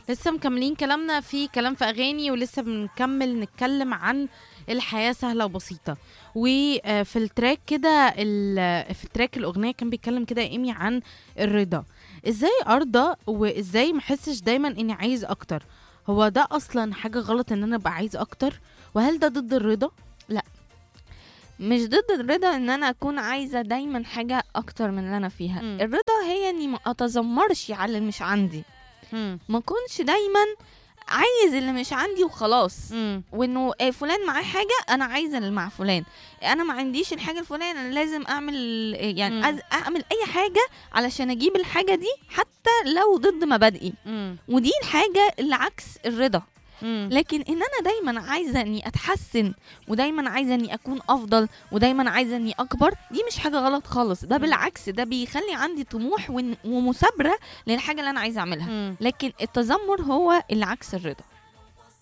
لسه مكملين كلامنا في كلام في اغاني ولسه بنكمل نتكلم عن الحياه سهله وبسيطه وفي التراك كده ال- في التراك الاغنيه كان بيتكلم كده ايمي عن الرضا ازاي ارضى وازاي ما احسش دايما اني عايز اكتر هو ده اصلا حاجه غلط ان انا ابقى عايز اكتر وهل ده ضد الرضا مش ضد الرضا ان انا اكون عايزه دايما حاجه اكتر من اللي انا فيها مم. الرضا هي اني ما اتذمرش على اللي مش عندي مم. ما اكونش دايما عايز اللي مش عندي وخلاص مم. وانه آه، فلان معاه حاجه انا عايزه اللي مع فلان انا ما عنديش الحاجه الفلانيه انا لازم اعمل آه، يعني مم. أز- اعمل اي حاجه علشان اجيب الحاجه دي حتى لو ضد مبادئي مم. ودي الحاجه اللي عكس الرضا مم. لكن ان انا دايما عايزه اني اتحسن ودايما عايزه اني اكون افضل ودايما عايزه اني اكبر دي مش حاجه غلط خالص ده مم. بالعكس ده بيخلي عندي طموح ون- ومثابره للحاجه اللي انا عايزه اعملها مم. لكن التذمر هو اللي عكس الرضا